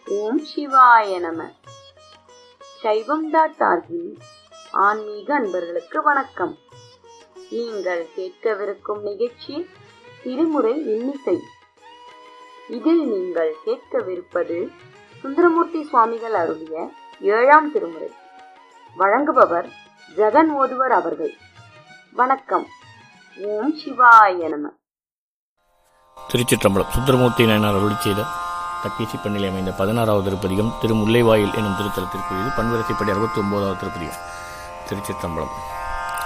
ஓம் சிவாய நம சைவம் டாட் ஆர்கின் ஆன்மீக அன்பர்களுக்கு வணக்கம் நீங்கள் கேட்கவிருக்கும் நிகழ்ச்சி திருமுறை இன்னிசை இதில் நீங்கள் கேட்கவிருப்பது சுந்தரமூர்த்தி சுவாமிகள் அருளிய ஏழாம் திருமுறை வழங்குபவர் ஜெகன் ஓதுவர் அவர்கள் வணக்கம் ஓம் சிவாய நம திருச்சிற்றம்பலம் சுந்தரமூர்த்தி நாயனார் அருளி செய்த தக்கேசி பண்ணில் அமைந்த பதினாறாவது திருப்பதிகம் திரு முல்லைவாயில் எனும் திருத்தலத்திற்குரியது பன்வரிசைப்படி அறுபத்தி ஒன்பதாவது திருப்பதிகம் திருச்சிற்றம்பலம்